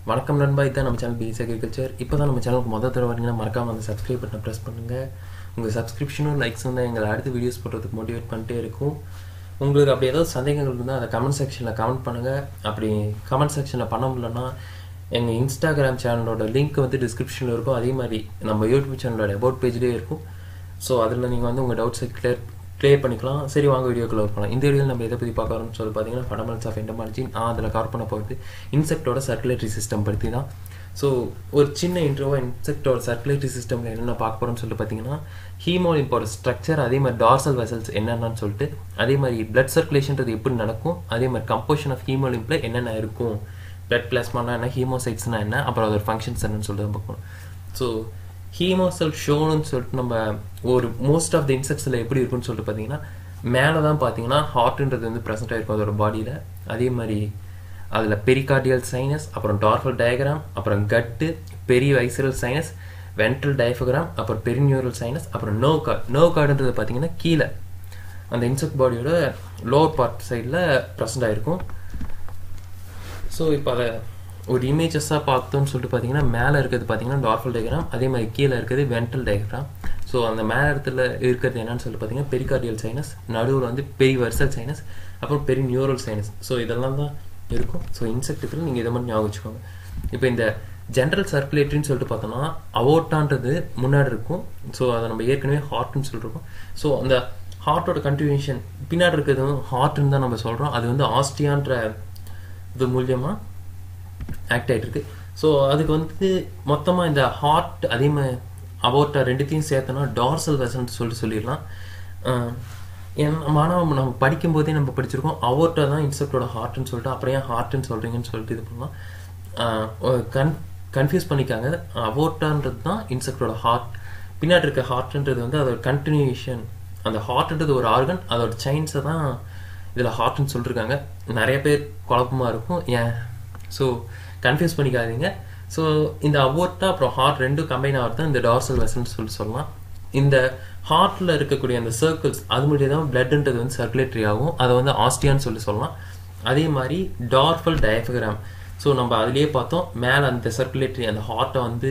வணக்கம் நண்பா இதான் நம்ம சேனல் பிஎஸ் அக்ரிகல்ச்சர் இப்போ தான் நம்ம சேனலுக்கு முதல் தடவை வரீங்கன்னா மறக்காம அந்த சப்ஸ்கிரைப் பட்டனை ப்ரெஸ் பண்ணுங்கள் உங்கள் சப்ஸ்கிரிப்ஷனும் லைக்ஸும் தான் எங்களை அடுத்த வீடியோஸ் போடுறதுக்கு மோட்டிவேட் பண்ணிட்டே இருக்கும் உங்களுக்கு அப்படி ஏதாவது சந்தேகங்கள் இருந்தால் அதை கமெண்ட் செக்ஷனில் கமெண்ட் பண்ணுங்கள் அப்படி கமெண்ட் செக்ஷனில் பண்ண முடியலன்னா எங்கள் இன்ஸ்டாகிராம் சேனலோட லிங்க் வந்து டிஸ்கிரிப்ஷனில் இருக்கும் அதே மாதிரி நம்ம யூடியூப் சேனலோட அபவுட் பேஜ்லேயே இருக்கும் ஸோ அதில் நீங்கள் வந்து உங்கள் டவுட்ஸை கிளியர் கிளியர் பண்ணிக்கலாம் சரி வாங்க வீடியோக்குள்ள போகலாம் இந்த வீடியோவில் நம்ம எதை பற்றி பார்க்க வரோம்னு சொல்லி பார்த்தீங்கன்னா ஃபண்டமெண்ட்ஸ் ஆஃப் எண்டமாலஜி நான் அதில் கவர் பண்ண போகிறது இன்செக்டோட சர்க்குலேட்டரி சிஸ்டம் பற்றி தான் ஸோ ஒரு சின்ன இன்ட்ரோவாக இன்செக்டோட சர்க்குலேட்டரி சிஸ்டமில் என்னென்ன பார்க்க போகிறோம்னு சொல்லி பார்த்தீங்கன்னா ஹீமோலிம்போட ஸ்ட்ரக்சர் அதே மாதிரி டார்சல் வெசல்ஸ் என்னென்னு சொல்லிட்டு அதே மாதிரி பிளட் சர்க்குலேஷன்றது எப்படி நடக்கும் அதே மாதிரி கம்போஷன் ஆஃப் ஹீமோலிம்பில் என்னென்ன இருக்கும் பிளட் பிளாஸ்மானா என்ன ஹீமோசைட்ஸ்னா என்ன அப்புறம் அதோட ஃபங்க்ஷன்ஸ் என்னன்னு சொல்லிட்டு தான் பார்க்கணும் ஸோ ஹீமோசெல் ஷோன்னு சொல்லிட்டு நம்ம ஒரு மோஸ்ட் ஆஃப் த இன்செக்ட்ஸில் எப்படி இருக்குன்னு சொல்லிட்டு பார்த்தீங்கன்னா மேலே தான் பார்த்தீங்கன்னா ஹார்ட்ன்றது வந்து ப்ரெசென்ட் ஆகிருக்கும் அதோட பாடியில் அதே மாதிரி அதில் பெரிகார்டியல் சைனஸ் அப்புறம் டார்ஃபல் டயக்ராம் அப்புறம் கட்டு பெரிய வைசரல் சைனஸ் வென்ட்ரல் டயஃபோகிராம் அப்புறம் பெரிநியூரல் சைனஸ் அப்புறம் நோ கார்டு நோ கார்டுன்றது பார்த்தீங்கன்னா கீழே அந்த இன்செக்ட் பாடியோட லோவர் பார்ட் சைடில் ப்ரெசென்ட் ஆகிருக்கும் ஸோ இப்போ அதை ஒரு இமேஜஸாக பார்த்தோம்னு சொல்லிட்டு பார்த்தீங்கன்னா மேலே இருக்கிறது பார்த்தீங்கன்னா டார்ஃபல் டயக்ராம் அதே மாதிரி கீழே இருக்கிறது வென்ட்ரல் டயக்ராம் ஸோ அந்த மேலே இடத்துல இருக்கிறது என்னன்னு சொல்லிட்டு பார்த்தீங்கன்னா பெரிகார்டியல் சைனஸ் நடுவில் வந்து பெரி வர்சல் சைனஸ் அப்புறம் பெரி நியூரல் சைனஸ் ஸோ இதெல்லாம் தான் இருக்கும் ஸோ இன்செக்ட்டுக்கு நீங்கள் இதை மட்டும் ஞாபகம் வச்சுக்கோங்க இப்போ இந்த ஜென்ரல் சர்க்குலேட்டரின்னு சொல்லிட்டு பார்த்தோம்னா அவோட்டான்றது முன்னாடி இருக்கும் ஸோ அதை நம்ம ஏற்கனவே ஹார்ட்னு சொல்லிருக்கோம் ஸோ அந்த ஹார்ட்டோட கண்டினியூஷன் பின்னாடி இருக்கிறது வந்து ஹார்ட்னு தான் நம்ம சொல்கிறோம் அது வந்து ஆஸ்டியான்ற இது மூலியமாக ஆக்ட் ஆகிட்டு இருக்கு ஸோ அதுக்கு வந்து மொத்தமாக இந்த ஹார்ட் அதே மாதிரி அபோட்டா ரெண்டுத்தையும் சேர்த்தோன்னா டார்சல் வெசல்னு சொல்லிட்டு சொல்லிடலாம் ஏன் ஆனால் நம்ம படிக்கும்போதே நம்ம படிச்சிருக்கோம் அவோட்டா தான் இன்செக்டோட ஹார்ட்னு சொல்லிட்டு அப்புறம் ஏன் ஹார்ட்னு சொல்கிறீங்கன்னு சொல்லிட்டு இது பண்ணலாம் கன் கன்ஃபியூஸ் பண்ணிக்காங்க அவோட்டான்றது தான் இன்செக்டோட ஹார்ட் பின்னாடி இருக்க ஹார்ட்ன்றது வந்து அதோட கண்டினியூஷன் அந்த ஹார்ட்ன்றது ஒரு ஆர்கன் அதோட செயின்ஸை தான் இதில் ஹார்ட்னு சொல்லியிருக்காங்க நிறைய பேர் குழப்பமாக இருக்கும் ஏன் ஸோ கன்ஃபியூஸ் பண்ணிக்காதீங்க ஸோ இந்த அவோட்டா அப்புறம் ஹார்ட் ரெண்டும் கம்பைன் ஆகிறது தான் இந்த டார்சல் வெசல்னு சொல்லி சொல்லலாம் இந்த ஹார்ட்டில் இருக்கக்கூடிய அந்த சர்க்கிள்ஸ் அது மூலியம் தான் பிளட்ன்றது வந்து சர்க்குலேட்டரி ஆகும் அதை வந்து ஆஸ்டியான்னு சொல்லி சொல்லலாம் அதே மாதிரி டார்ஃபல் டயஃபகிராம் ஸோ நம்ம அதுலேயே பார்த்தோம் மேலே அந்த சர்க்குலேட்டரி அந்த ஹார்ட்டை வந்து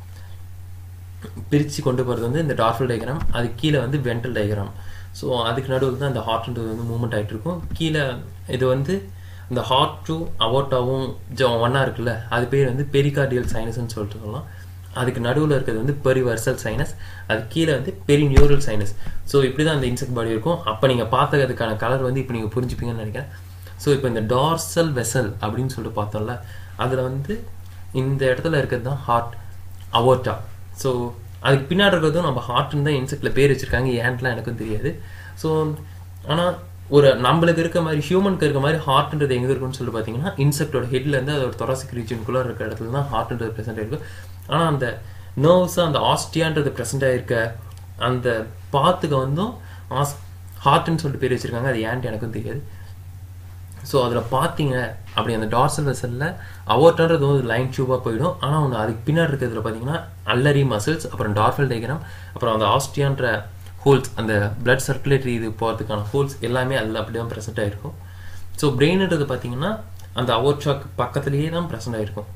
பிரித்து கொண்டு போகிறது வந்து இந்த டார்ஃபல் டயக்ராம் அது கீழே வந்து வென்டல் டயக்ராம் ஸோ அதுக்கு நடுவில் தான் அந்த ஹார்ட்ன்றது வந்து மூவ்மெண்ட் ஆகிட்டு இருக்கும் கீழே இது வந்து இந்த ஹார்ட்டும் அவோட்டாவும் ஒன்றா இருக்குல்ல அது பேர் வந்து பெரிகார்டியல் சைனஸ்ன்னு சொல்லிட்டு சொல்லலாம் அதுக்கு நடுவில் இருக்கிறது வந்து பெரிவர்சல் சைனஸ் அது கீழே வந்து பெரி நியூரல் சைனஸ் ஸோ இப்படி தான் அந்த இன்செக்ட் பாடி இருக்கும் அப்போ நீங்கள் பார்த்ததுக்கான கலர் வந்து இப்போ நீங்கள் புரிஞ்சுப்பீங்கன்னு நினைக்கிறேன் ஸோ இப்போ இந்த டார்சல் வெசல் அப்படின்னு சொல்லிட்டு பார்த்தோம்ல அதில் வந்து இந்த இடத்துல இருக்கிறது தான் ஹார்ட் அவோட்டா ஸோ அதுக்கு பின்னாடி இருக்கிறதும் நம்ம ஹார்ட்னு தான் இன்செக்டில் பேர் வச்சுருக்காங்க ஏன்ட்லாம் எனக்கும் தெரியாது ஸோ ஆனால் ஒரு நம்மளுக்கு இருக்க மாதிரி ஹியூமனுக்கு இருக்க மாதிரி ஹார்ட்ன்றது எங்கே இருக்குன்னு சொல்லி பார்த்தீங்கன்னா இன்செக்டோட ஹெட்லேருந்து அதோட தொராசிக் ரீஜனுக்குள்ளே இருக்க இடத்துல தான் ஹார்ட்ன்றது ப்ரெசென்ட் ஆகிருக்கு ஆனால் அந்த நர்வ்ஸ் அந்த ஆஸ்டியான்றது ப்ரெசென்ட் ஆகிருக்க அந்த பாத்துக்கு வந்தும் ஆஸ் ஹார்ட்னு சொல்லிட்டு பேர் வச்சுருக்காங்க அது ஏன்ட்டு எனக்கும் தெரியாது ஸோ அதில் பார்த்தீங்க அப்படி அந்த டார்சல் வெசலில் அவோட்டான்றது வந்து லைன் டியூபாக போயிடும் ஆனால் ஒன்று அதுக்கு பின்னாடி இருக்கிறதுல பார்த்தீங்கன்னா அல்லரி மசில்ஸ் அப்புறம் டார்ஃபல் டயக்ராம் அப்புறம் அந்த ஆஸ்டியான்ற ஹோல்ஸ் அந்த பிளட் சர்க்குலேட்டரி இது போகிறதுக்கான ஹோல்ஸ் எல்லாமே அதில் அப்படி தான் ப்ரெசென்ட் ஆகிருக்கும் ஸோ பிரெயின்ன்றது பார்த்தீங்கன்னா அந்த அவோட்சாக்கு பக்கத்துலேயே தான் ப்ரெசென்ட் ஆகிருக்கும்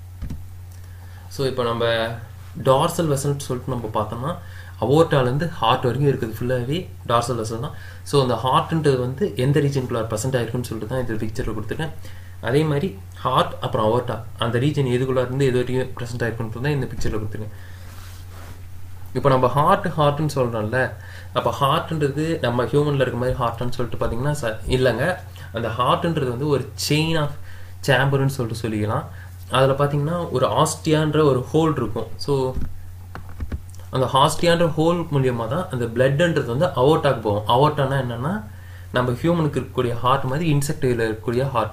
ஸோ இப்போ நம்ம டார்சல் வெசல்னு சொல்லிட்டு நம்ம பார்த்தோம்னா அவோட்டாலேருந்து ஹார்ட் வரைக்கும் இருக்குது ஃபுல்லாகவே டார்சல் வெசல் தான் ஸோ அந்த ஹார்ட்ன்றது வந்து எந்த ரீஜனுக்குள்ள ப்ரெசென்ட் ஆயிருக்குன்னு சொல்லிட்டு தான் இது பிக்சரில் கொடுத்துருக்கேன் அதே மாதிரி ஹார்ட் அப்புறம் அவோட்டா அந்த ரீஜன் எதுக்குள்ளே இருந்து எது வரைக்கும் ப்ரெசென்ட் ஆயிருக்குன்னு தான் இந்த பிக்சரில் கொடுத்துருக்கேன் இப்போ நம்ம ஹார்ட் ஹார்ட்னு சொல்கிறோம்ல அப்போ ஹார்ட்ன்றது நம்ம ஹியூமனில் இருக்க மாதிரி ஹார்ட்னு சொல்லிட்டு பார்த்தீங்கன்னா ச இல்லைங்க அந்த ஹார்ட்ன்றது வந்து ஒரு செயின் ஆஃப் சேம்பர்னு சொல்லிட்டு சொல்லிக்கலாம் அதில் பார்த்தீங்கன்னா ஒரு ஆஸ்டியான்ற ஒரு ஹோல் இருக்கும் ஸோ அந்த ஹாஸ்டியான்ற ஹோல் மூலியமாக தான் அந்த பிளட்ன்றது வந்து அவோட்டாக்கு போகும் அவோட்டானா என்னென்னா நம்ம ஹியூமனுக்கு இருக்கக்கூடிய ஹார்ட் மாதிரி இன்செக்டில் இருக்கக்கூடிய ஹார்ட்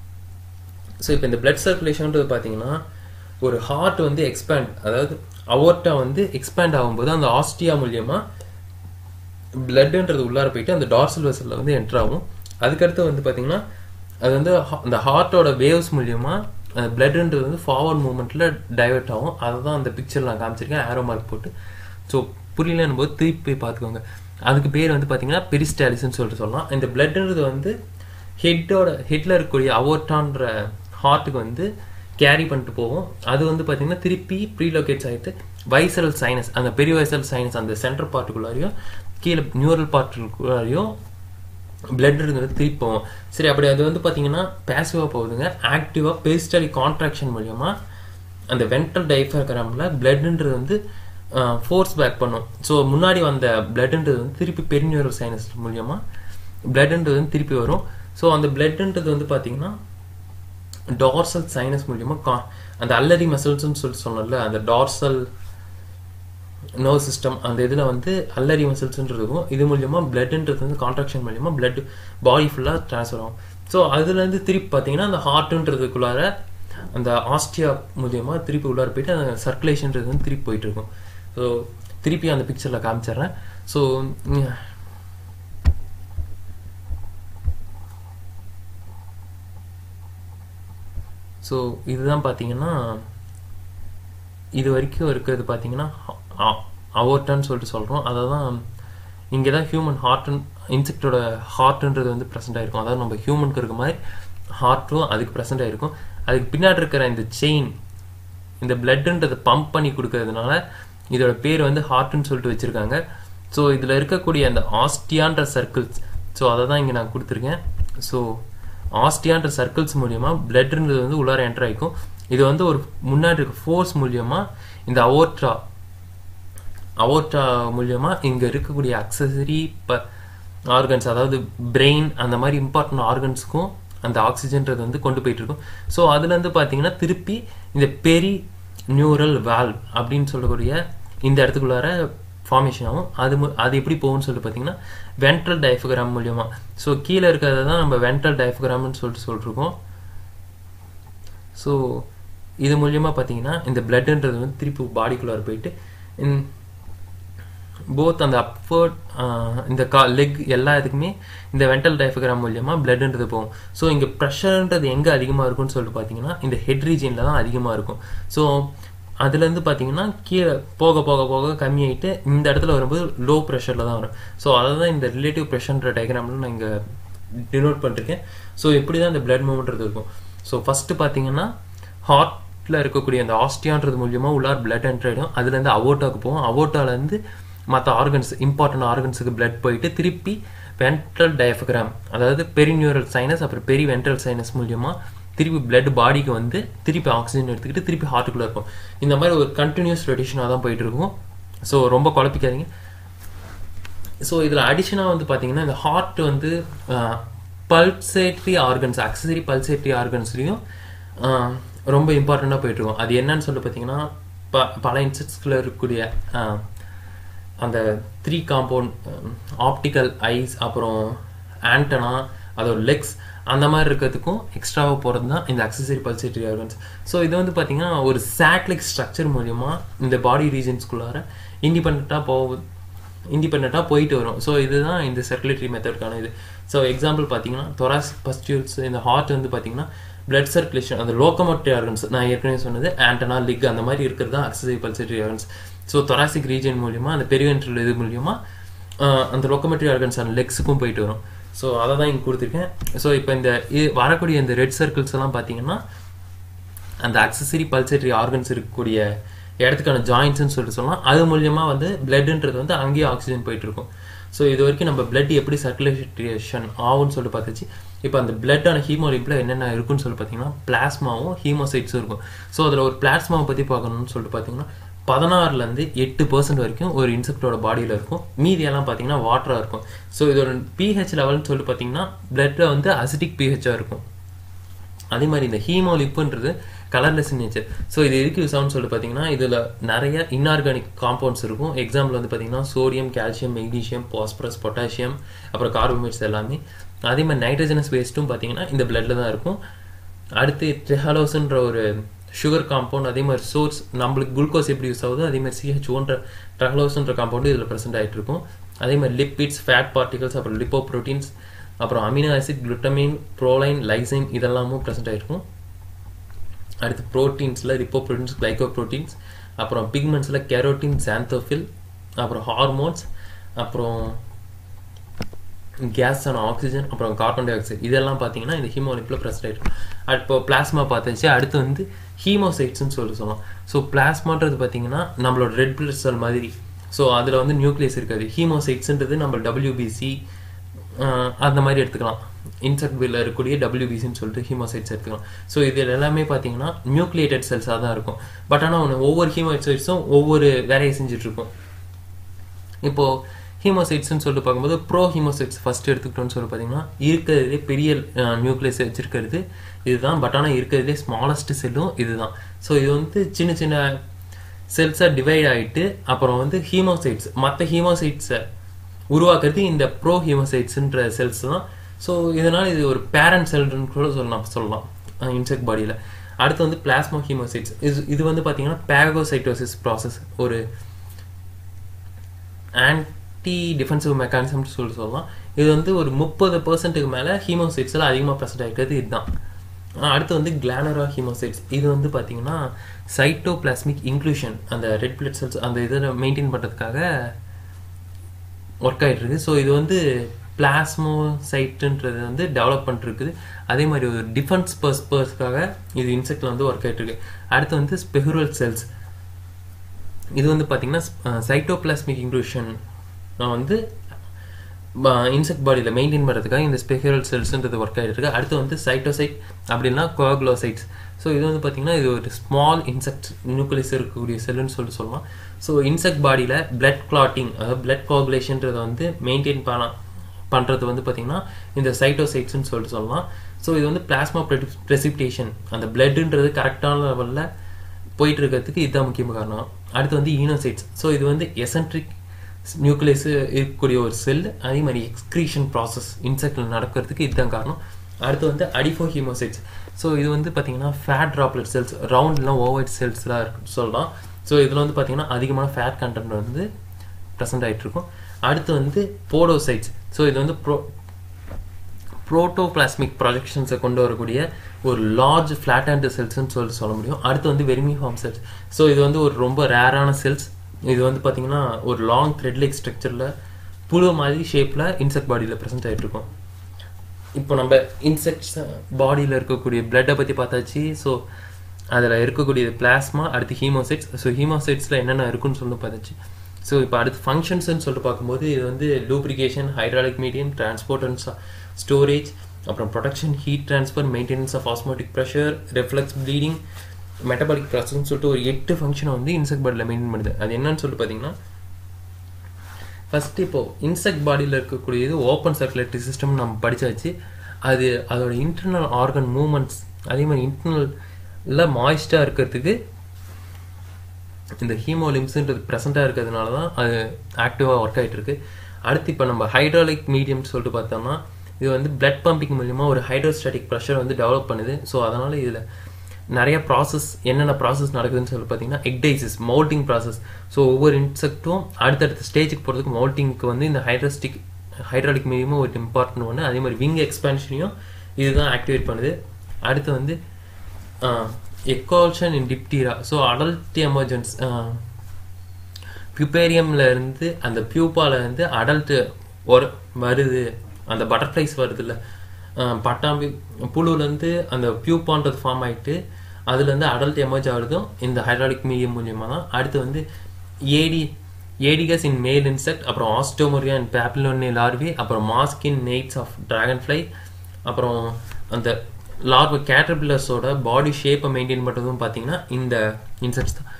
ஸோ இப்போ இந்த பிளட் சர்க்குலேஷன்ன்றது பார்த்தீங்கன்னா ஒரு ஹார்ட் வந்து எக்ஸ்பேண்ட் அதாவது அவோட்டா வந்து எக்ஸ்பேண்ட் ஆகும்போது அந்த ஆஸ்டியா மூலியமாக பிளட்ன்றது உள்ளார போயிட்டு அந்த டார்சல் வெசலில் வந்து என்ட்ரு ஆகும் அதுக்கடுத்து வந்து பார்த்தீங்கன்னா அது வந்து அந்த ஹார்ட்டோட வேவ்ஸ் மூலியமாக அந்த பிளட்ன்றது வந்து ஃபார்வர்ட் மூமெண்ட்டில் டைவெர்ட் ஆகும் அதை தான் அந்த பிக்சர் நான் காமிச்சிருக்கேன் ஆரோ மார்க் போட்டு ஸோ புரியலன்னு போது திருப்பி போய் பார்த்துக்கோங்க அதுக்கு பேர் வந்து பார்த்தீங்கன்னா பெரிஸ்டாலிஸ்ன்னு சொல்லிட்டு சொல்லலாம் இந்த பிளட்ன்றது வந்து ஹெட்டோட ஹெட்டில் இருக்கக்கூடிய அவோட்டான்ற ஹார்ட்டுக்கு வந்து கேரி பண்ணிட்டு போகும் அது வந்து பார்த்தீங்கன்னா திருப்பி ப்ரீலோகேட்ஸ் ஆகிட்டு வைசரல் சைனஸ் அந்த பெரிய வைசரல் சைனஸ் அந்த சென்ட்ரல் பார்ட்டுக்குள்ளாரையும் கீழே நியூரல் பார்ட்டுக்குள்ளாரையும் பிளட் இருந்தது திருப்பி போகும் சரி அப்படி அது வந்து பார்த்தீங்கன்னா பேசிவாக போகுதுங்க ஆக்டிவாக பெரிஸ்டலி கான்ட்ராக்ஷன் மூலியமா அந்த வென்ட்ரல் டைஃபர்கிராமில் பிளட்ன்றது வந்து ஃபோர்ஸ் பேக் பண்ணும் ஸோ முன்னாடி வந்த பிளட்ன்றது வந்து திருப்பி பெருநியூரல் சைனஸ் மூலியமா பிளட்ன்றது வந்து திருப்பி வரும் ஸோ அந்த பிளட்ன்றது வந்து பார்த்தீங்கன்னா டார்சல் சைனஸ் மூலியமா கா அந்த அல்லரி மசில்ஸ்னு சொல்லி சொன்னோம்ல அந்த டார்சல் நர்வ் சிஸ்டம் அந்த இதில் வந்து அல்லரி மசில்ஸ்ன்றதுக்கும் இது மூலியமா பிளட்ன்றது வந்து கான்ட்ராக்ஷன் மூலியமா பிளட் பாடி ஃபுல்லாக ட்ரான்ஸ்ஃபர் ஆகும் ஸோ அதுலேருந்து திருப்பி பார்த்தீங்கன்னா அந்த ஹார்ட்டுன்றதுக்குள்ளார அந்த ஆஸ்டியா மூலியமா திருப்பி உள்ளார போயிட்டு அந்த சர்க்குலேஷன்றது வந்து திருப்பி போயிட்டு இருக்கும் ஸோ திருப்பி அந்த பிக்சரில் காமிச்சிடுறேன் ஸோ ஸோ இதுதான் பார்த்தீங்கன்னா இது வரைக்கும் இருக்கிறது பார்த்தீங்கன்னா அவோர்டான்னு சொல்லிட்டு சொல்கிறோம் அதை தான் இங்கே தான் ஹியூமன் ஹார்ட் இன்செக்டோட ஹார்ட்ன்றது வந்து ப்ரெசென்ட் ஆகிருக்கும் அதாவது நம்ம ஹியூமனுக்கு இருக்க மாதிரி ஹார்ட்டும் அதுக்கு ப்ரெசென்ட் ஆகிருக்கும் அதுக்கு பின்னாடி இருக்கிற இந்த செயின் இந்த பிளட்டுன்றதை பம்ப் பண்ணி கொடுக்கறதுனால இதோட பேர் வந்து ஹார்ட்னு சொல்லிட்டு வச்சுருக்காங்க ஸோ இதில் இருக்கக்கூடிய அந்த ஆஸ்டியான்ற சர்க்கிள்ஸ் ஸோ அதை தான் இங்கே நான் கொடுத்துருக்கேன் ஸோ ஆஸ்டியான்ற சர்க்கிள்ஸ் மூலியமாக பிளட்ன்றது வந்து உள்ளார என்டர் ஆகிக்கும் இது வந்து ஒரு முன்னாடி இருக்க ஃபோர்ஸ் மூலியமாக இந்த அவோட்ரா அவோட்ரா மூலியமாக இங்கே இருக்கக்கூடிய அக்சசரி ப ஆர்கன்ஸ் அதாவது பிரெயின் அந்த மாதிரி இம்பார்ட்டன்ட் ஆர்கன்ஸுக்கும் அந்த ஆக்சிஜன்றது வந்து கொண்டு போயிட்டு இருக்கும் ஸோ அதுலேருந்து பார்த்தீங்கன்னா திருப்பி இந்த பெரி நியூரல் வால்வ் அப்படின்னு சொல்லக்கூடிய இந்த இடத்துக்குள்ளார ஃபார்மேஷன் ஆகும் அது அது எப்படி போகும்னு சொல்லிட்டு பார்த்தீங்கன்னா வென்ட்ரல் டயஃபகிராம் மூலியமா ஸோ கீழே இருக்கிறத தான் நம்ம வென்ட்ரல் டயஃபகிராம்னு சொல்லிட்டு சொல்லிருக்கோம் ஸோ இது மூலியமாக பார்த்தீங்கன்னா இந்த பிளட்ன்றது வந்து திருப்பி பாடிக்குள்ளார போயிட்டு போத் அந்த அப்வர்ட் இந்த கா லெக் எல்லா இதுக்குமே இந்த வென்டல் டயஃபகிராம் மூலியமாக பிளட்ன்றது போகும் ஸோ இங்கே ப்ரெஷர்ன்றது எங்கே அதிகமாக இருக்கும்னு சொல்லிட்டு பார்த்தீங்கன்னா இந்த ஹெட் ரீஜனில் தான் அதிகமாக இருக்கும் ஸோ அதுலேருந்து பார்த்தீங்கன்னா கீழே போக போக போக கம்மியாயிட்டு இந்த இடத்துல வரும்போது லோ ப்ரெஷரில் தான் வரும் ஸோ அதை தான் இந்த ரிலேட்டிவ் ப்ரெஷர்ன்ற டயக்ராமில் நான் இங்கே டினோட் பண்ணிருக்கேன் ஸோ இப்படி தான் இந்த பிளட் மூவ்மெண்ட் இருக்கும் ஸோ ஃபஸ்ட்டு பார்த்தீங்கன்னா ஹார்ட்டில் இருக்கக்கூடிய அந்த ஆஸ்டியான்றது மூலியமாக உள்ளார் பிளட் என்ட்ரு ஆகிடும் அதுலேருந்து அவோட்டாவுக்கு போகும் அவோட்டாலேருந்து மற்ற ஆர்கன்ஸ் இம்பார்ட்டன்ட் ஆர்கன்ஸுக்கு பிளட் போயிட்டு திருப்பி வென்ட்ரல் டயஃபகிராம் அதாவது பெரிநியூரல் சைனஸ் அப்புறம் பெரி வென்ட்ரல் சைனஸ் மூலியமாக திருப்பி பிளட் பாடிக்கு வந்து திருப்பி ஆக்சிஜன் எடுத்துக்கிட்டு திருப்பி ஹார்ட்டுக்குள்ளே இருக்கும் இந்த மாதிரி ஒரு கண்டினியூஸ் ரொட்டேஷனாக தான் போயிட்டு இருக்கும் ஸோ ரொம்ப குழப்பிக்காதீங்க ஸோ இதில் அடிஷனாக வந்து பார்த்தீங்கன்னா இந்த ஹார்ட் வந்து பல்சேட்ரி ஆர்கன்ஸ் அக்சசரி பல்சேட்ரி ஆர்கன்ஸ்லையும் ரொம்ப இம்பார்ட்டண்ட்டாக போயிட்டுருக்கும் அது என்னன்னு சொல்லி பார்த்தீங்கன்னா ப பல இன்செக்ட்ஸ்குள்ளே இருக்கக்கூடிய அந்த த்ரீ காம்பவுண்ட் ஆப்டிக்கல் ஐஸ் அப்புறம் ஆண்டனா அதோட லெக்ஸ் அந்த மாதிரி இருக்கிறதுக்கும் எக்ஸ்ட்ராவாக போகிறது தான் இந்த அக்சசரி பல்சேட்டரி ஆர்கன்ஸ் ஸோ இது வந்து பார்த்தீங்கன்னா ஒரு சேட்லிக் ஸ்ட்ரக்சர் மூலியமா இந்த பாடி ரீஜன்ஸ்குள்ளார இண்டிபெண்ட்டாக போகுது இண்டிபெண்ட்டாக போயிட்டு வரும் ஸோ இதுதான் இந்த சர்க்குலேட்டரி மெத்தட்கான இது ஸோ எக்ஸாம்பிள் பார்த்தீங்கன்னா தொராசிக் பஸ்டியூல்ஸ் இந்த ஹார்ட் வந்து பார்த்தீங்கன்னா பிளட் சர்க்குலேஷன் அந்த லோக்கமோட்டரி ஆர்கன்ஸ் நான் ஏற்கனவே சொன்னது ஆண்டனா லிக் அந்த மாதிரி இருக்கிறது தான் accessory pulsatory organs so thoracic region மூலியமா அந்த பெருவென்ட்ரல் இது மூலியமா அந்த லோக்கமெட்ரி ஆர்கன்ஸ் அந்த லெக்ஸுக்கும் போயிட்டு வரும் ஸோ அதை தான் இங்கே கொடுத்துருக்கேன் ஸோ இப்போ இந்த வரக்கூடிய இந்த ரெட் சர்க்கிள்ஸ் எல்லாம் பார்த்தீங்கன்னா அந்த அக்சசரி பல்சேட்டரி ஆர்கன்ஸ் இருக்கக்கூடிய இடத்துக்கான ஜாயின்ஸ்னு சொல்லிட்டு சொல்லலாம் அது மூலியமாக வந்து பிளட்ன்றது வந்து அங்கேயே ஆக்சிஜன் போயிட்டு இருக்கும் ஸோ இது வரைக்கும் நம்ம பிளட் எப்படி சர்க்குலேஷன் ஆகும்னு சொல்லிட்டு பார்த்துச்சு இப்போ அந்த பிளட்டான ஹீமோலிப்பில் என்னென்ன இருக்குன்னு சொல்லி பார்த்தீங்கன்னா பிளாஸ்மாவும் ஹீமோசைட்ஸும் இருக்கும் ஸோ அதில் ஒரு பிளாஸ்மாவை பற்றி பார்க்கணும்னு சொல்லிட்டு பார்த்தீங்கன்னா பதினாறுலேருந்து எட்டு பர்சன்ட் வரைக்கும் ஒரு இன்செக்டோட பாடியில் இருக்கும் மீதியெல்லாம் பார்த்தீங்கன்னா வாட்டராக இருக்கும் ஸோ இதோட பிஹெச் லெவல்னு சொல்லிட்டு பார்த்தீங்கன்னா பிளட்டில் வந்து அசிட்டிக் பிஹெச்சாக இருக்கும் அதே மாதிரி இந்த ஹீமோலிப்புன்றது கலர்லெஸ் நேச்சர் ஸோ இது எதுக்கு யூஸ் ஆகும்னு சொல்லிட்டு பார்த்தீங்கன்னா இதில் நிறைய இன்ஆர்கானிக் காம்பவுண்ட்ஸ் இருக்கும் எக்ஸாம்பிள் வந்து பார்த்தீங்கன்னா sodium calcium magnesium phosphorus potassium அப்புறம் கார்போமேட்ஸ் எல்லாமே அதே மாதிரி நைட்ரஜனஸ் வேஸ்ட்டும் பார்த்தீங்கன்னா இந்த பிளட்டில் தான் இருக்கும் அடுத்து ட்ரெஹலோஸ்ன்ற ஒரு சுகர் காம்பவுண்ட் அதே மாதிரி சோர்ஸ் நம்மளுக்கு குளுக்கோஸ் எப்படி யூஸ் ஆகுதோ அதே மாதிரி சிஹெச்ஓன்ற ட்ரஹலோஸ்ன்ற காம்பவுண்டு இதில் ப்ரெசென்ட் ஆகிட்டு இருக்கும் அதே மாதிரி லிப்பிட்ஸ் ஃபேட் பார்ட்டிகல்ஸ் அப்புறம் லிப்போ ப்ரோட்டீன்ஸ் அப்புறம் amino acid glutamine proline lysine இதெல்லாமும் ப்ரெசென்ட் ஆகிருக்கும் அடுத்து ப்ரோட்டீன்ஸில் ரிப்போ ப்ரோட்டீன்ஸ் கிளைகோ ப்ரோட்டீன்ஸ் அப்புறம் பிக்மெண்ட்ஸில் கெரோட்டின் சாந்தோஃபில் அப்புறம் ஹார்மோன்ஸ் அப்புறம் கேஸ் ஆன ஆக்சிஜன் அப்புறம் கார்பன் டை ஆக்சைடு இதெல்லாம் பார்த்தீங்கன்னா இந்த ஹீமோலிப்பில் ப்ரெசன்ட் ஆகிருக்கும் இப்போ பிளாஸ்மா பார்த்தாச்சு அடுத்து வந்து ஹீமோசைட்ஸ்னு சொல்லி சொல்லலாம் ஸோ பிளாஸ்மான்றது பார்த்தீங்கன்னா நம்மளோட ரெட் பிளட் செல் மாதிரி ஸோ அதில் வந்து நியூக்ளியஸ் இருக்காது ஹீமோசைட்ஸ்ன்றது நம்ம டபிள்யூபிசி அந்த மாதிரி எடுத்துக்கலாம் இன்செக்ட் பில்ல இருக்கக்கூடிய டபிள்யூபிசின்னு சொல்லிட்டு ஹீமோசைட்ஸ் எடுத்துக்கலாம் ஸோ இது எல்லாமே பார்த்தீங்கன்னா நியூக்ளியேட்டட் செல்ஸாக தான் இருக்கும் பட் ஆனால் ஒன்று ஒவ்வொரு ஹீமோசைட்ஸும் ஒவ்வொரு வேலையை செஞ்சுட்டு இருக்கும் இப்போது ஹீமோசைட்ஸ்னு சொல்லிட்டு பார்க்கும்போது ப்ரோ ஹீமோசைட்ஸ் ஃபர்ஸ்ட் எடுத்துக்கிட்டோம்னு சொல்லி பார்த்தீங்கன்னா இருக்கிறதுலே பெரிய நியூக்ளியஸ் வச்சிருக்கிறது இதுதான் பட் ஆனால் இருக்கிறதுலே ஸ்மாலஸ்ட் செல்லும் இதுதான் ஸோ இது வந்து சின்ன சின்ன செல்ஸாக டிவைட் ஆகிட்டு அப்புறம் வந்து ஹீமோசைட்ஸ் மற்ற ஹீமோசைட்ஸை உருவாக்குறது இந்த ப்ரோ ஹீமோசைட்ஸ்ன்ற செல்ஸ் தான் ஸோ இதனால் இது ஒரு பேரண்ட் செல்னு கூட சொல்லலாம் சொல்லலாம் இன்செக்ட் பாடியில் அடுத்து வந்து பிளாஸ்மா ஹீமோசைட்ஸ் இது இது வந்து பார்த்தீங்கன்னா பேகோசைட்டோசிஸ் ப்ராசஸ் ஒரு ஆன்டி டிஃபென்சிவ் மெக்கானிசம்னு சொல்லி சொல்லலாம் இது வந்து ஒரு முப்பது பர்சன்ட்டுக்கு மேலே ஹீமோசைட்ஸில் அதிகமாக ப்ரெசென்ட் ஆகிருக்கிறது இதுதான் அடுத்து வந்து கிளானரா ஹீமோசைட்ஸ் இது வந்து பார்த்தீங்கன்னா சைட்டோபிளாஸ்மிக் இன்க்ளூஷன் அந்த ரெட் பிளட் செல்ஸ் அந்த இதை மெயின்டைன் பண்ணுறதுக்காக ஒர்க் ஆகிட்டு இருக்கு ஸோ இது வந்து பிளாஸ்மோசைட்டுன்றது வந்து டெவலப் பண்ணிருக்குது அதே மாதிரி ஒரு டிஃபென்ஸ் பர்ஸ்பர்ஸ்க்காக இது இன்செக்டில் வந்து ஒர்க் ஆகிட்டு இருக்கு அடுத்து வந்து ஸ்பெகுரல் செல்ஸ் இது வந்து பார்த்தீங்கன்னா சைட்டோபிளாஸ்மிக் இன்க்ளூஷன் வந்து இன்செக்ட் பாடியில் மெயின்டைன் பண்ணுறதுக்காக இந்த ஸ்பெகுரல் செல்ஸ்ன்றது ஒர்க் ஆகிட்டு இருக்கு அடுத்து வந்து சைட்டோசைட் அப்படின்னா கோகுலோசைட்ஸ் ஸோ இது வந்து பார்த்தீங்கன்னா இது ஒரு ஸ்மால் இன்செக்ட் நியூக்ளியஸ் இருக்கக்கூடிய செல்லுன்னு சொல்லிட்டு சொல்லலாம் ஸோ இன்செக்ட் பாடியில் பிளட் கிளாட்டிங் அதாவது பிளட் கோகுலேஷன்றதை வந்து மெயின்டைன் பண்ண பண்ணுறது வந்து பார்த்திங்கன்னா இந்த சைட்டோசைட்ஸ்னு சொல்லிட்டு சொல்லலாம் ஸோ இது வந்து பிளாஸ்மா ப்ரெசிபிடேஷன் அந்த பிளட்டுன்றது கரெக்டான லெவலில் போயிட்டு இருக்கிறதுக்கு இதுதான் முக்கியமான காரணம் அடுத்து வந்து ஈனோசைட்ஸ் ஸோ இது வந்து எசன்ட்ரிக் நியூக்ளியஸ் இருக்கக்கூடிய ஒரு செல் அதே மாதிரி எக்ஸ்க்ரீஷன் ப்ராசஸ் இன்செக்டில் நடக்கிறதுக்கு இதுதான் காரணம் அடுத்து வந்து அடிஃபோ ஹீமோசைட்ஸ் ஸோ இது வந்து பார்த்தீங்கன்னா ஃபேட் ட்ராப்லெட் செல்ஸ் ரவுண்ட்லாம் ஓவைட் செல்ஸ்லாம் இருக்கு சொல்லலாம் ஸோ இதில் வந்து பார்த்தீங்கன்னா அதிகமான ஃபேட் கண்டென்ட் வந்து ப்ரெசென்ட் ஆகிட்டு இருக்கும் அடுத்து வந்து போடோசைட்ஸ் ஸோ இது வந்து ப்ரோ ப்ரோட்டோபிளாஸ்மிக் ப்ரொஜெக்ஷன்ஸை கொண்டு வரக்கூடிய ஒரு லார்ஜ் ஃப்ளாட் ஹேண்ட் செல்ஸ்ன்னு சொல்லி சொல்ல முடியும் அடுத்து வந்து வெர்மிஃபார்ம் செல்ஸ் ஸோ இது வந்து ஒரு ரொம்ப ரேரான செல்ஸ் இது வந்து பார்த்தீங்கன்னா ஒரு லாங் த்ரெட் லைக் ஸ்ட்ரக்சரில் புழு மாதிரி ஷேப்பில் இன்செக்ட் பாடியில் ப்ரெசென்ட் ஆகிட்டு இருக்கும் இப்போ நம்ம இன்செக்ட்ஸ் பாடியில் இருக்கக்கூடிய பிளட்டை பற்றி பார்த்தாச்சு ஸோ அதில் இருக்கக்கூடிய பிளாஸ்மா அடுத்து ஹீமோசைட்ஸ் ஸோ ஹீமோசைட்ஸில் என்னென்ன இருக்குன்னு சொல்லி பார்த்தாச்சு ஸோ இப்போ அடுத்து ஃபங்க்ஷன்ஸ்னு சொல்லிட்டு பார்க்கும்போது இது வந்து lubrication hydraulic medium transport and storage அப்புறம் production heat transfer maintenance of osmotic pressure reflex bleeding metabolic ப்ராசஸ்னு சொல்லிட்டு ஒரு எட்டு ஃபங்க்ஷனை வந்து இன்செக்ட் பாடியில் மெயின்டைன் பண்ணுது அது என்னன்னு சொல்லிட்டு பார்த்தீங்கன்னா ஃபர்ஸ்ட் இப்போ இன்செக்ட் பாடியில் இருக்கக்கூடியது ஓப்பன் சர்க்குலேட்டரி சிஸ்டம் நம்ம படிச்சாச்சு அது அதோட இன்டர்னல் ஆர்கன் மூமெண்ட்ஸ் அதே மாதிரி இன்டர்னலில் மாய்ஸ்டாக இருக்கிறதுக்கு இந்த ஹீமோலிம்ஸுன்றது ப்ரெசண்ட்டாக இருக்கிறதுனால தான் அது ஆக்டிவாக ஒர்க் ஆகிட்டு இருக்கு அடுத்து இப்போ நம்ம ஹைட்ராலிக் மீடியம்னு சொல்லிட்டு பார்த்தோம்னா இது வந்து பிளட் பம்பிங் மூலிமா ஒரு ஹைட்ரோஸ்டாட்டிக் ப்ரெஷர் வந்து டெவலப் பண்ணுது ஸோ அதனால் இதில் நிறைய ப்ராசஸ் என்னென்ன ப்ராசஸ் நடக்குதுன்னு சொல்லி பார்த்தீங்கன்னா எக்டைசிஸ் மோல்டிங் ப்ராசஸ் ஸோ ஒவ்வொரு இன்செக்ட்டும் அடுத்தடுத்த ஸ்டேஜுக்கு போகிறதுக்கு மோல்டிங்க்கு வந்து இந்த ஹைட்ரோஸ்டிக் ஹைட்ராலிக் மீடியமும் ஒரு இம்பார்ட்டன்ட் ஒன்று அதே மாதிரி விங் எக்ஸ்பென்ஷனையும் இதுதான் ஆக்டிவேட் பண்ணுது அடுத்து வந்து eclosion in diptera so adult emergence பியூப்பேரியம்ல இருந்து அந்த பியூப்பால இருந்து அடல்ட் ஒரு வருது அந்த பட்டர்ஃப்ளைஸ் வருது இல்லை பட்டாம்பி புழுலேருந்து அந்த பியூப்பான்றது ஃபார்ம் ஆகிட்டு அதுலேருந்து அடல்ட் எமர்ஜ் ஆகுறதும் இந்த ஹைட்ராலிக் மீடியம் மூலியமாக தான் அடுத்து வந்து ஏடி ஏடிகஸ் இன் மேல் இன்செக்ட் அப்புறம் ஆஸ்டோமோரியா இன் பேப்லோனி லார்வி அப்புறம் மாஸ்கின் நெய்ட்ஸ் ஆஃப் ட்ராகன் ஃப்ளை அப்புறம் அந்த லார்வ் கேட்டர்பில்லர்ஸோட பாடி ஷேப்பை மெயின்டைன் பண்ணுறதும் பார்த்தீங்கன்னா இந்த இன்செக்ட்ஸ் தான்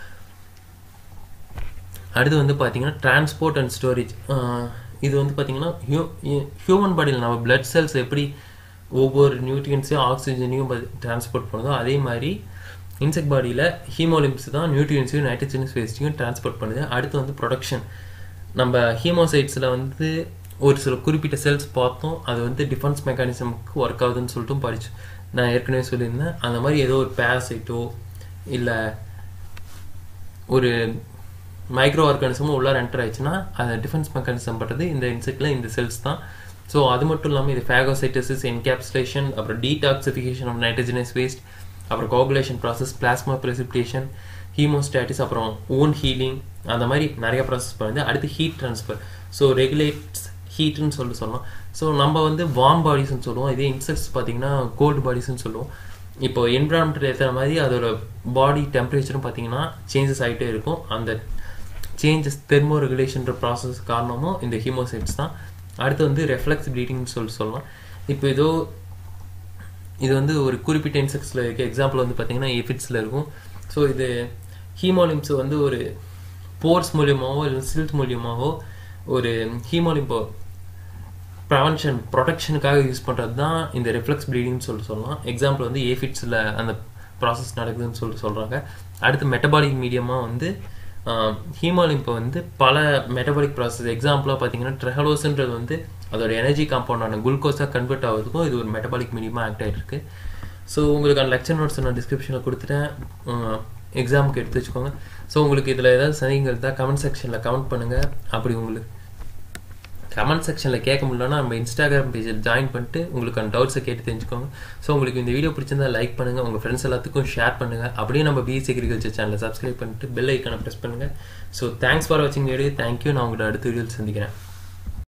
அடுத்து வந்து பார்த்தீங்கன்னா டிரான்ஸ்போர்ட் அண்ட் ஸ்டோரேஜ் இது வந்து பார்த்தீங்கன்னா ஹியூ ஹியூமன் பாடியில் நம்ம பிளட் செல்ஸ் எப்படி ஒவ்வொரு நியூட்ரியன்ஸையும் ஆக்சிஜனையும் டிரான்ஸ்போர்ட் பண்ணுதோ அதே மாதிரி இன்செக்ட் பாடியில் ஹீமோலிம்ஸ் தான் நியூட்ரியன்ஸையும் நைட்ரஜன்ஸ் வேஸ்ட்டையும் டிரான்ஸ்போர்ட் பண்ணுது அடுத்து வந்து ப்ரொடக்ஷன் நம்ம ஹீமோசைட்ஸில் வந்து ஒரு சில குறிப்பிட்ட செல்ஸ் பார்த்தோம் அது வந்து டிஃபென்ஸ் மெக்கானிசமுக்கு ஒர்க் ஆகுதுன்னு சொல்லிட்டும் படிச்சு நான் ஏற்கனவே சொல்லியிருந்தேன் அந்த மாதிரி ஏதோ ஒரு பேரசைட்டோ இல்லை ஒரு மைக்ரோ ஆர்கானிசமும் உள்ளார என்டர் ஆயிடுச்சுன்னா அதை டிஃபென்ஸ் மெக்கானிசம் பண்ணுறது இந்த இன்செக்டில் இந்த செல்ஸ் தான் ஸோ அது மட்டும் இல்லாமல் இது ஃபேகோசைட்டசிஸ் என்கேப்சுலேஷன் அப்புறம் டீடாக்சிஃபிகேஷன் ஆஃப் நைட்ரஜனஸ் வேஸ்ட் அப்புறம் coagulation process plasma precipitation haemostasis அப்புறம் ஓன் ஹீலிங் அந்த மாதிரி நிறைய ப்ராசஸ் பண்ணுது அடுத்து ஹீட் ட்ரான்ஸ்ஃபர் ஸோ ரெகுலேட்ஸ் ஹீட்னு சொல்லிட்டு சொல்லலாம் ஸோ நம்ம வந்து வார்ம் பாடிஸ்னு சொல்லுவோம் இதே இன்செக்ட்ஸ் பார்த்தீங்கன்னா கோல்டு பாடிஸ்னு சொல்லுவோம் இப்போ என்விரான்மெண்ட் ஏற்ற மாதிரி அதோட பாடி டெம்பரேச்சரும் பார்த்தீங்கன்னா சேஞ்சஸ் ஆகிட்டே இருக்கும் அந்த சேஞ்சஸ் தெர்மோ ரெகுலேஷன்ற ப்ராசஸ் காரணமும் இந்த ஹீமோசைட்ஸ் தான் அடுத்து வந்து ரெஃப்ளெக்ஸ் ப்ளீடிங்னு சொல்லி சொல்லலாம் இப்போ ஏதோ இது வந்து ஒரு குறிப்பிட்ட இன்செக்ட்ஸில் இருக்க எக்ஸாம்பிள் வந்து பார்த்தீங்கன்னா எஃபிட்ஸில் இருக்கும் ஸோ இது ஹீமோலிம்ஸ் வந்து ஒரு போர்ஸ் மூலியமாகவோ இல்லை சில்ட் மூலியமாகவோ ஒரு ஹீமோலிம்போ ப்ரவென்ஷன் ப்ரொடெக்ஷனுக்காக யூஸ் பண்ணுறது தான் இந்த ரிஃப்ளெக்ஸ் ப்ளீடிங்னு சொல்லிட்டு சொல்லலாம் எக்ஸாம்பிள் வந்து ஏஃபிட்ஸில் அந்த ப்ராசஸ் நடக்குதுன்னு சொல்லிட்டு சொல்கிறாங்க அடுத்து மெட்டபாலிக் மீடியமாக வந்து ஹீமோலிம்பை வந்து பல மெட்டபாலிக் ப்ராசஸ் எக்ஸாம்பிளாக பார்த்தீங்கன்னா ட்ரெஹலோஸ்ன்றது வந்து அதோட எனர்ஜி காம்பவுண்டான குளுக்கோஸாக கன்வெர்ட் ஆகிறதுக்கும் இது ஒரு மெட்டபாலிக் மீடியமாக ஆக்ட் ஆகிருக்கு ஸோ உங்களுக்கான லெக்சர் நோட்ஸ் நான் டிஸ்கிரிப்ஷனில் கொடுத்துட்டேன் எக்ஸாமுக்கு எடுத்து வச்சுக்கோங்க ஸோ உங்களுக்கு இதில் ஏதாவது சந்தேகங்கள் இருந்தால் கமெண்ட் செக்ஷனில் கமெண்ட் பண்ணுங்கள் அப்படி உங்களுக்கு கமெண்ட் செக்ஷனில் கேட்க முடியலன்னா நம்ம இன்ஸ்டாகிராம் பேஜில் ஜாயின் பண்ணிட்டு உங்களுக்கான டவுட்ஸை கேட்டு தெரிஞ்சுக்கோங்க ஸோ உங்களுக்கு இந்த வீடியோ பிடிச்சிருந்தா லைக் பண்ணுங்கள் உங்கள் ஃப்ரெண்ட்ஸ் எல்லாத்துக்கும் ஷேர் பண்ணுங்கள் அப்படியே நம்ம பிஎஸ்சி அக்ரிகல்ச்சர் சேனலை சப்ஸ்கிரைப் பண்ணிட்டு பெல் ஐக்கானை ப்ரெஸ் பண்ணுங்கள் ஸோ தேங்க்ஸ் ஃபார் வாட்சிங் வீடியோ தேங்க்யூ நான் உங்களோட அடுத்த வீடியோவில் சந்திக்கிறேன்